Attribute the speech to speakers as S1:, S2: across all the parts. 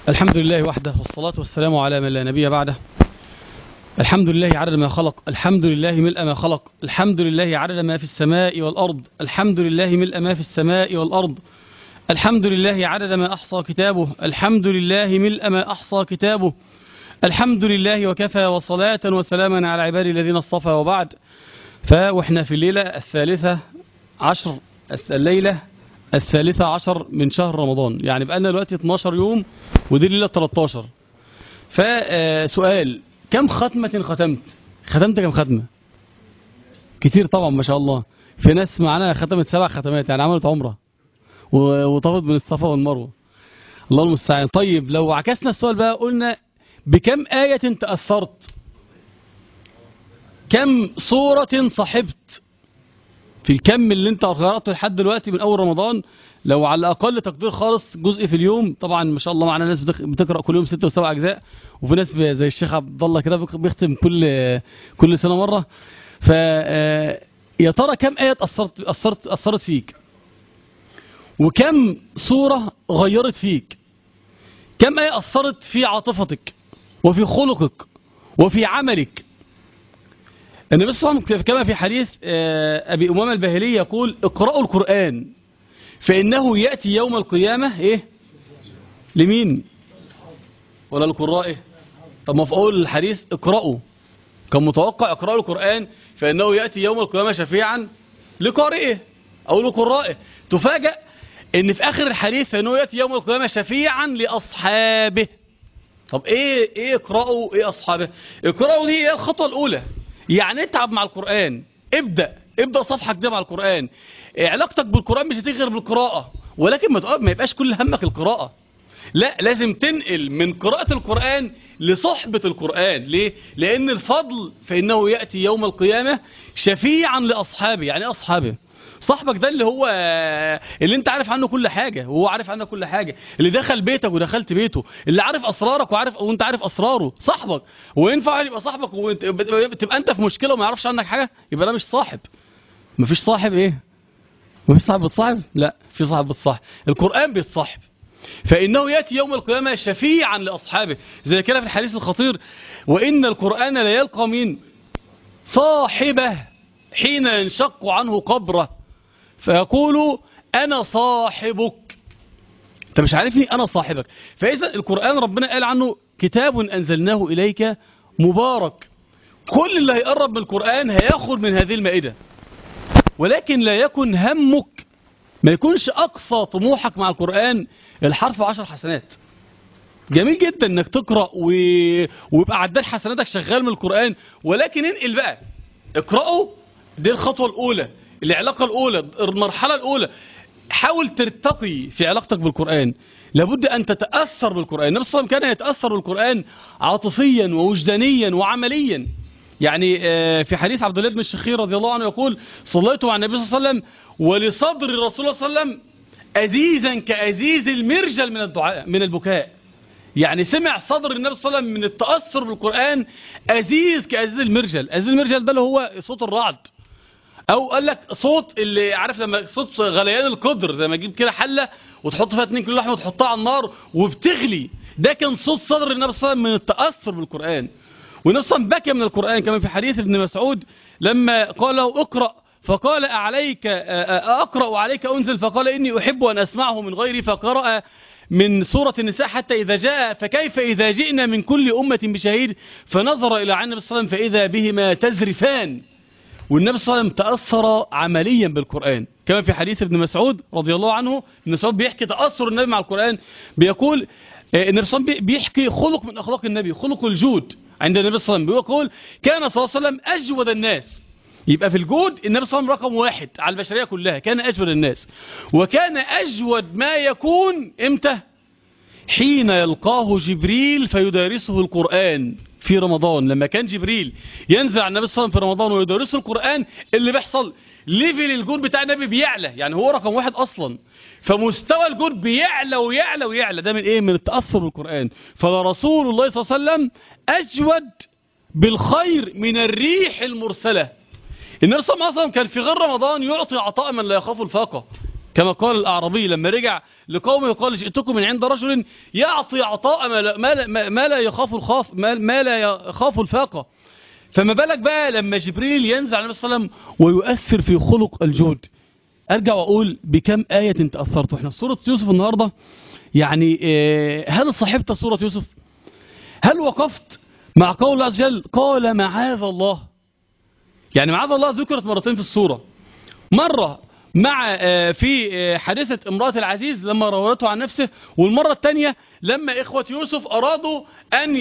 S1: الحمد لله وحده والصلاة والسلام على من لا نبي بعده الحمد لله عدد ما خلق الحمد لله ملء ما خلق الحمد لله عدد ما في السماء والأرض الحمد لله ملء ما في السماء والأرض الحمد لله عدد ما أحصى كتابه الحمد لله ملء ما أحصى كتابه الحمد لله وكفى وصلاة وسلاما على عبادي الذين اصطفى وبعد فوحنا في الليلة الثالثة عشر الليلة الثالثة عشر من شهر رمضان يعني بقالنا دلوقتي 12 يوم ودي الليلة 13 فسؤال كم ختمة ختمت ختمت كم ختمة كتير طبعا ما شاء الله في ناس معانا ختمت سبع ختمات يعني عملت عمرة وطافت من الصفا والمروة الله المستعان طيب لو عكسنا السؤال بقى قلنا بكم آية تأثرت كم صورة صحبت في الكم اللي انت قرأته لحد دلوقتي من أول رمضان لو على الأقل تقدير خالص جزء في اليوم طبعا ما شاء الله معنا ناس بتقرأ كل يوم ستة وسبع أجزاء وفي ناس زي الشيخ عبد الله كده بيختم كل كل سنة مرة ف يا ترى كم آية أثرت أثرت أثرت فيك وكم صورة غيرت فيك كم آية أثرت في عاطفتك وفي خلقك وفي عملك النبي صلى الله عليه وسلم كما في حديث أبي أمامة الباهلي يقول اقرأوا القرآن فإنه يأتي يوم القيامة إيه لمين ولا لقرائه طب ما في أول الحديث اقرأوا كان متوقع اقرأوا القرآن فإنه يأتي يوم القيامة شفيعا لقارئه أو لقرائه تفاجأ ان في اخر الحديث فانه ياتي يوم القيامه شفيعا لاصحابه طب ايه ايه اقراوا ايه اصحابه اقراوا دي هي الخطوه الاولى يعني اتعب مع القران ابدا ابدا صفحه جديده مع القران علاقتك بالقران مش هتيجي غير بالقراءه ولكن ما ما يبقاش كل همك القراءه لا لازم تنقل من قراءة القرآن لصحبة القرآن ليه؟ لأن الفضل فإنه يأتي يوم القيامة شفيعا لأصحابه يعني أصحابه صاحبك ده اللي هو اللي انت عارف عنه كل حاجة وهو عارف عنه كل حاجة اللي دخل بيتك ودخلت بيته اللي عارف اسرارك وعارف وانت عارف اسراره صاحبك وينفع يبقى صاحبك وتبقى انت في مشكلة وما يعرفش عنك حاجة يبقى ده مش صاحب مفيش صاحب ايه مفيش صاحب بتصاحب لا في صاحب بتصاحب القرآن بيتصاحب فإنه يأتي يوم القيامة شفيعا لأصحابه زي كده في الحديث الخطير وإن القرآن لا يلقى مين صاحبه حين ينشق عنه قبره فيقول أنا صاحبك أنت مش عارفني أنا صاحبك فإذا القرآن ربنا قال عنه كتاب أنزلناه إليك مبارك كل اللي هيقرب من القرآن هياخد من هذه المائدة ولكن لا يكن همك ما يكونش أقصى طموحك مع القرآن الحرف عشر حسنات جميل جدا انك تقرأ و... ويبقى عداد حسناتك شغال من القرآن ولكن انقل بقى اقرأه دي الخطوة الأولى العلاقة الأولى المرحلة الأولى حاول ترتقي في علاقتك بالقرآن لابد أن تتأثر بالقرآن النبي صلى الله عليه وسلم كان يتأثر بالقرآن عاطفيا ووجدانيا وعمليا يعني في حديث عبد الله بن الشخير رضي الله عنه يقول صليت مع النبي صلى الله عليه وسلم ولصدر الرسول صلى الله عليه وسلم أزيزا كأزيز المرجل من الدعاء من البكاء يعني سمع صدر النبي صلى الله عليه وسلم من التأثر بالقرآن أزيز كأزيز المرجل أزيز المرجل ده اللي هو صوت الرعد او قال لك صوت اللي عارف لما صوت غليان القدر زي ما تجيب كده حله وتحط فيها 2 كيلو لحمه وتحطها على النار وبتغلي ده كان صوت صدر النبي صلى الله عليه وسلم من التاثر بالقران والنبي صلى الله عليه وسلم بكى من القران كما في حديث ابن مسعود لما قال له اقرا فقال عليك اقرا عليك انزل فقال اني احب ان اسمعه من غيري فقرأ من سورة النساء حتى إذا جاء فكيف إذا جئنا من كل أمة بشهيد فنظر إلى عن النبي صلى الله عليه وسلم فإذا بهما تزرفان والنبي صلى الله عليه وسلم تأثر عمليا بالقرآن كما في حديث ابن مسعود رضي الله عنه ابن مسعود بيحكي تأثر النبي مع القرآن بيقول النبي صلى الله عليه وسلم بيحكي خلق من أخلاق النبي خلق الجود عند النبي صلى الله عليه وسلم بيقول كان صلى الله عليه وسلم أجود الناس يبقى في الجود النبي صلى الله عليه وسلم رقم واحد على البشرية كلها كان أجود الناس وكان أجود ما يكون امتى حين يلقاه جبريل فيدارسه القرآن في رمضان لما كان جبريل ينزل على النبي صلى الله عليه وسلم في رمضان ويدرسه القرآن اللي بيحصل ليفل الجود بتاع النبي بيعلى يعني هو رقم واحد أصلا فمستوى الجود بيعلى ويعلى ويعلى ده من ايه من التأثر بالقرآن فلرسول الله صلى الله عليه وسلم أجود بالخير من الريح المرسلة النبي صلى الله عليه وسلم كان في غير رمضان يعطي عطاء من لا يخاف الفاقة كما قال الأعرابي لما رجع لقومه قال جئتكم من عند رجل يعطي عطاء ما لا, ما لا, ما لا يخاف الخاف ما, ما لا يخاف الفاقة فما بالك بقى لما جبريل ينزل على النبي صلى الله عليه وسلم ويؤثر في خلق الجود ارجع واقول بكم آية انت اثرت واحنا في سورة يوسف النهاردة يعني آه، هل صاحبت سورة يوسف هل وقفت مع قول الله عز وجل قال معاذ الله يعني معاذ الله ذكرت مرتين في السورة مرة مع آه، في آه، حادثة امرأة العزيز لما راودته عن نفسه والمرة الثانية لما إخوة يوسف أرادوا أن ي-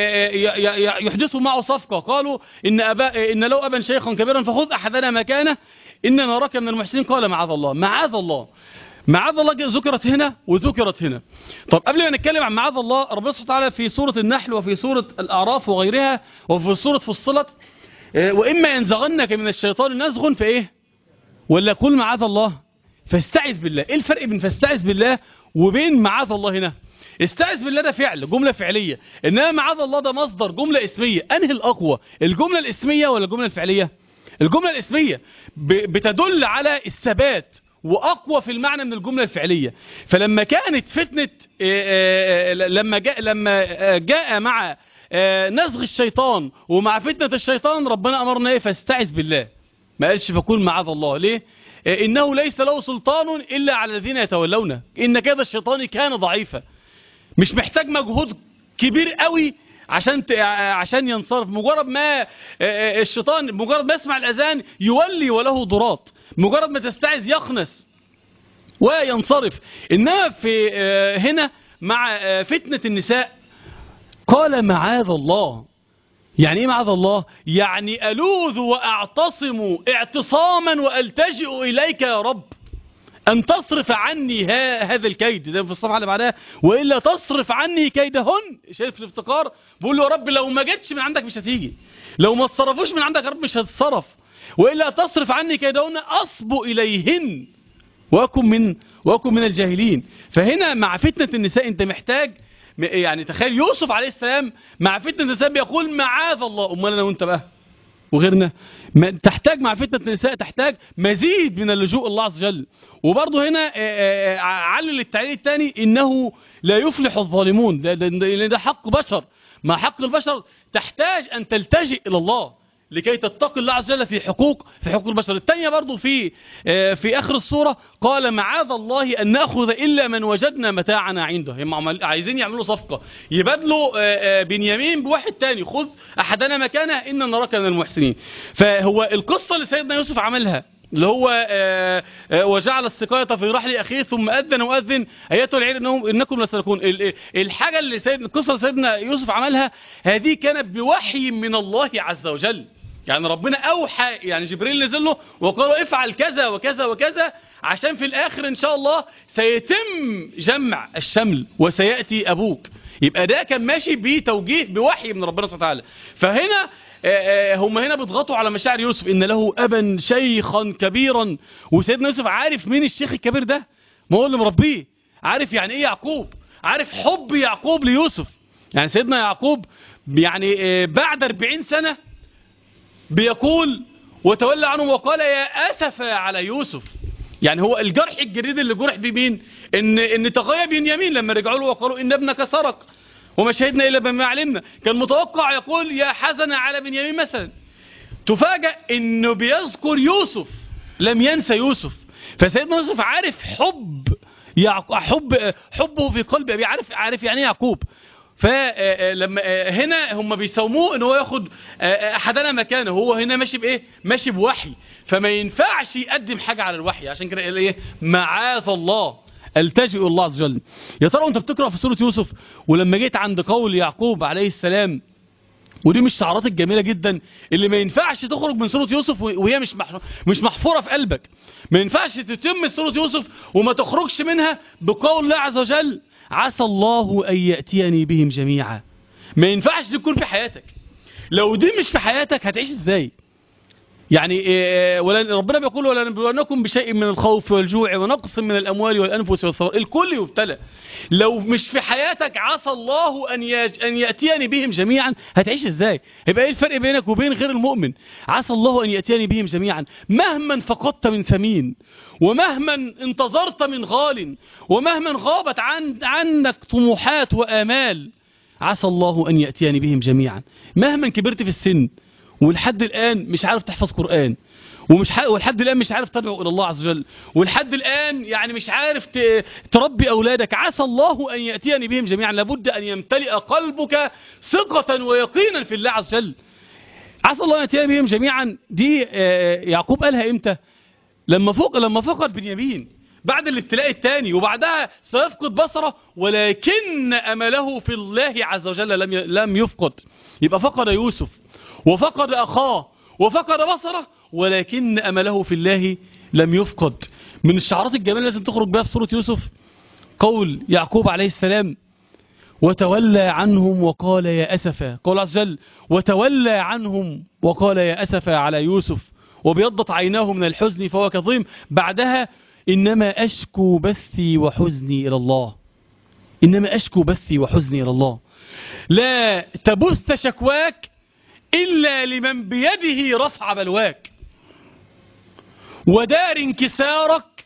S1: ي- ي- يحدثوا معه صفقة قالوا إن, أبا إن لو أبا شيخا كبيرا فخذ أحدنا مكانه إن نراك من المحسنين قال معاذ الله معاذ الله معاذ الله ذكرت هنا وذكرت هنا طب قبل ما نتكلم عن معاذ الله ربنا سبحانه وتعالى في سورة النحل وفي سورة الأعراف وغيرها وفي سورة فصلت آه، وإما ينزغنك من الشيطان نزغ فإيه ولا قل معاذ الله فاستعذ بالله ايه الفرق بين فاستعذ بالله وبين معاذ الله هنا استعذ بالله ده فعل جملة فعلية انما معاذ الله ده مصدر جملة اسمية انهي الاقوى الجملة الاسمية ولا الجملة الفعلية الجملة الاسمية ب- بتدل على الثبات واقوى في المعنى من الجملة الفعلية فلما كانت فتنة آه، آه، آه، لما جاء لما آه، جاء مع آه، نزغ الشيطان ومع فتنة الشيطان ربنا امرنا ايه فاستعذ بالله ما قالش فكون معاذ الله ليه آه، إنه ليس له سلطان إلا على الذين يتولونه إن كده الشيطان كان ضعيفا مش محتاج مجهود كبير قوي عشان ت... آه، عشان ينصرف مجرد ما آه، آه، الشيطان مجرد ما يسمع الأذان يولي وله ضراط مجرد ما تستعذ يخنس وينصرف إنما في آه، هنا مع آه، فتنة النساء قال معاذ الله يعني ايه معاذ الله يعني ألوذ وأعتصم اعتصاما وألتجئ إليك يا رب أن تصرف عني ها هذا الكيد ده في الصفحة اللي بعدها وإلا تصرف عني كيدهن شايف الافتقار بقول له يا رب لو ما جتش من عندك مش هتيجي لو ما اتصرفوش من عندك يا رب مش هتتصرف وإلا تصرف عني كيدهن أصب إليهن وأكن من وأكن من الجاهلين فهنا مع فتنة النساء أنت محتاج م- يعني تخيل يوسف عليه السلام مع فتنة النساء بيقول معاذ الله أمال أنا وأنت بقى وغيرنا ما تحتاج مع فتنة النساء تحتاج مزيد من اللجوء الله عز وجل وبرضه هنا آه، آه، علل التعليل الثاني إنه لا يفلح الظالمون ده, ده, ده, ده حق بشر مع حق البشر تحتاج أن تلتجئ إلى الله لكي تتقي الله عز وجل في حقوق في حقوق البشر الثانية برضو في آه، في آخر السورة قال معاذ الله أن نأخذ إلا من وجدنا متاعنا عنده هم عمل- عايزين يعملوا صفقة يبادلوا آه، آه، بنيامين بواحد تاني خذ أحدنا مكانه إن نراك من المحسنين فهو القصة اللي سيدنا يوسف عملها اللي هو آه، آه، وجعل السقاية في رحل أخيه ثم أذن وأذن أيتها العير إنهم إنكم لسلكون ال- ال- الحاجة اللي سيدنا القصة اللي سيدنا يوسف عملها هذه كانت بوحي من الله عز وجل يعني ربنا أوحى يعني جبريل نزل له وقال له افعل كذا وكذا وكذا عشان في الآخر إن شاء الله سيتم جمع الشمل وسيأتي أبوك يبقى ده كان ماشي بتوجيه بوحي من ربنا سبحانه وتعالى فهنا آه، آه، هم هنا بيضغطوا على مشاعر يوسف إن له أبا شيخا كبيرا وسيدنا يوسف عارف مين الشيخ الكبير ده ما هو اللي مربيه عارف يعني إيه يعقوب عارف حب يعقوب ليوسف يعني سيدنا يعقوب يعني آه، بعد 40 سنة بيقول وتولى عنهم وقال يا أسف على يوسف يعني هو الجرح الجديد اللي جرح بيه مين ان ان تغيب بنيامين لما رجعوا له وقالوا ان ابنك سرق وما شهدنا الا بما علمنا كان متوقع يقول يا حزن على بنيامين مثلا تفاجأ انه بيذكر يوسف لم ينسى يوسف فسيدنا يوسف عارف حب يعق... حب حبه في قلب ابي عارف عارف يعني ايه يعقوب فلما هنا هم بيساوموه ان هو ياخد آه، احدنا مكانه هو هنا ماشي بايه ماشي بوحي فما ينفعش يقدم حاجه على الوحي عشان كده قال ايه معاذ الله التجئ الله عز وجل يا ترى وانت بتقرا في سوره يوسف ولما جيت عند قول يعقوب عليه السلام ودي مش الشعارات الجميلة جدا اللي ما ينفعش تخرج من سورة يوسف وهي مش مح... مش محفورة في قلبك ما ينفعش تتم سورة يوسف وما تخرجش منها بقول الله عز وجل عسى الله أن يأتيني بهم جميعا ما ينفعش تكون في حياتك لو دي مش في حياتك هتعيش ازاي يعني آه، ولن ربنا بيقول ولنبلونكم بشيء من الخوف والجوع ونقص من الأموال والأنفس والثمرات الكل يبتلى لو مش في حياتك عسى الله أن يج... أن يأتيني بهم جميعا هتعيش ازاي يبقى ايه الفرق بينك وبين غير المؤمن عسى الله أن يأتيني بهم جميعا مهما فقدت من ثمين ومهما انتظرت من غال ومهما غابت عن عنك طموحات وآمال عسى الله أن يأتيني بهم جميعا مهما كبرت في السن ولحد الآن مش عارف تحفظ قرآن ومش ح... ولحد الآن مش عارف تدعو إلى الله عز وجل ولحد الآن يعني مش عارف ت... تربي أولادك عسى الله أن يأتيني بهم جميعا لابد أن يمتلئ قلبك ثقة ويقينا في الله عز وجل عسى الله أن يأتيني بهم جميعا دي آه، يعقوب قالها إمتى لما فوق لما فقد بنيامين بعد الابتلاء الثاني وبعدها سيفقد بصره ولكن أمله في الله عز وجل لم ي... لم يفقد يبقى فقد يوسف وفقد أخاه وفقد بصره ولكن أمله في الله لم يفقد من الشعارات الجميلة التي تخرج بها في سورة يوسف قول يعقوب عليه السلام وتولى عنهم وقال يا أسفا قول عز وجل وتولى عنهم وقال يا أسفا على يوسف وبيضت عيناه من الحزن فهو كظيم بعدها إنما أشكو بثي وحزني إلى الله إنما أشكو بثي وحزني إلى الله لا تبث شكواك إلا لمن بيده رفع بلواك ودار انكسارك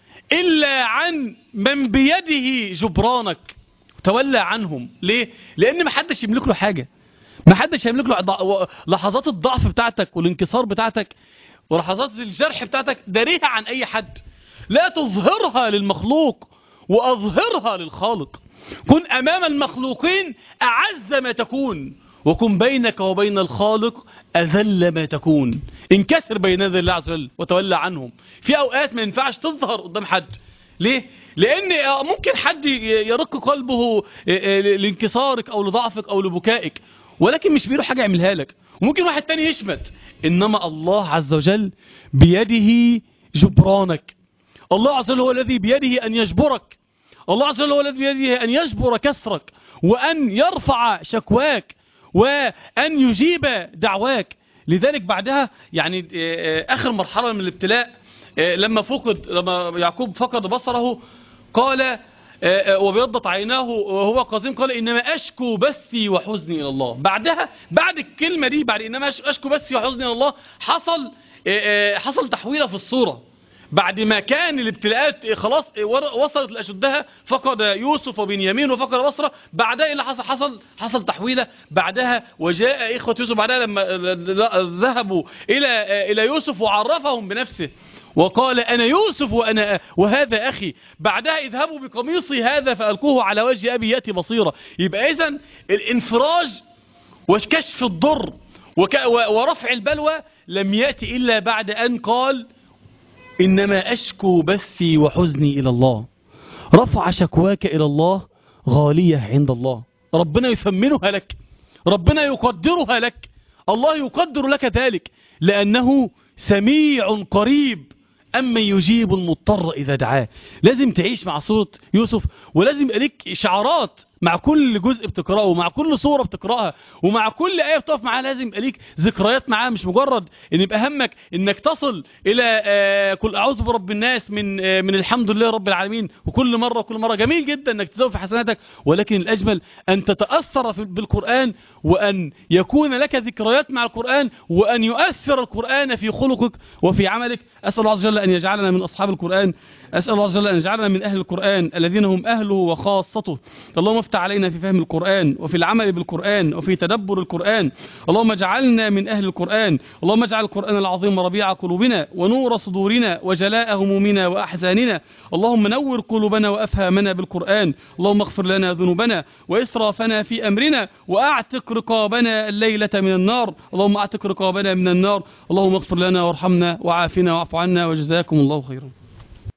S1: إلا عن من بيده جبرانك تولى عنهم ليه؟ لأن محدش يملك له حاجة محدش يملك له ضع- لحظات الضعف بتاعتك والانكسار بتاعتك ولحظات الجرح بتاعتك داريها عن أي حد لا تظهرها للمخلوق وأظهرها للخالق كن أمام المخلوقين أعز ما تكون وكن بينك وبين الخالق أذل ما تكون انكسر بين يدي الله عز وجل وتولى عنهم في أوقات ما ينفعش تظهر قدام حد ليه؟ لأن ممكن حد يرق قلبه لانكسارك أو لضعفك أو لبكائك ولكن مش بيده حاجة يعملها لك وممكن واحد تاني يشمت إنما الله عز وجل بيده جبرانك الله عز وجل هو الذي بيده أن يجبرك الله عز وجل هو الذي بيده أن يجبر كسرك وأن يرفع شكواك وأن يجيب دعواك لذلك بعدها يعني آه، آه، آخر مرحلة من الابتلاء آه، لما فقد لما يعقوب فقد بصره قال آه، آه، وبيضت عيناه وهو قزيم قال إنما أشكو بثي وحزني إلى الله بعدها بعد الكلمة دي بعد إنما أش- أشكو بثي وحزني إلى الله حصل آه، آه، حصل تحويلة في الصورة بعد ما كان الابتلاءات خلاص ور- وصلت لأشدها فقد يوسف وبنيامين وفقد بصرة بعدها إيه اللي حصل حصل حصل تحويلة بعدها وجاء إخوة يوسف بعدها لما ذهبوا إلى إلى يوسف وعرفهم بنفسه وقال أنا يوسف وأنا وهذا أخي بعدها اذهبوا بقميصي هذا فألقوه على وجه أبي يأتي بصيرة يبقى إذن الانفراج وكشف الضر وك- و- ورفع البلوى لم يأتي إلا بعد أن قال إنما أشكو بثي وحزني إلى الله رفع شكواك إلى الله غالية عند الله ربنا يثمنها لك ربنا يقدرها لك الله يقدر لك ذلك لأنه سميع قريب أما يجيب المضطر إذا دعاه لازم تعيش مع صورة يوسف ولازم يبقى لك شعارات مع كل جزء بتقرأه ومع كل صورة بتقرأها ومع كل آية بتقف معاها لازم يبقى ليك ذكريات معاها مش مجرد ان يبقى همك انك تصل الى آه، كل اعوذ برب الناس من آه، من الحمد لله رب العالمين وكل مرة وكل مرة جميل جدا انك تزود في حسناتك ولكن الاجمل ان تتأثر في- بالقرآن وان يكون لك ذكريات مع القرآن وان يؤثر القرآن في خلقك وفي عملك اسأل الله عز وجل ان يجعلنا من اصحاب القرآن أسأل الله عز وجل أن يجعلنا من أهل القرآن الذين هم أهله وخاصته اللهم افتح علينا في فهم القرآن وفي العمل بالقرآن وفي تدبر القرآن اللهم اجعلنا من أهل القرآن اللهم اجعل القرآن العظيم ربيع قلوبنا ونور صدورنا وجلاء همومنا وأحزاننا اللهم نور قلوبنا وأفهامنا بالقرآن اللهم اغفر لنا ذنوبنا وإسرافنا في أمرنا وأعتق رقابنا الليلة من النار اللهم أعتق رقابنا من النار اللهم اغفر لنا وارحمنا وعافنا واعف عنا وجزاكم الله خيرا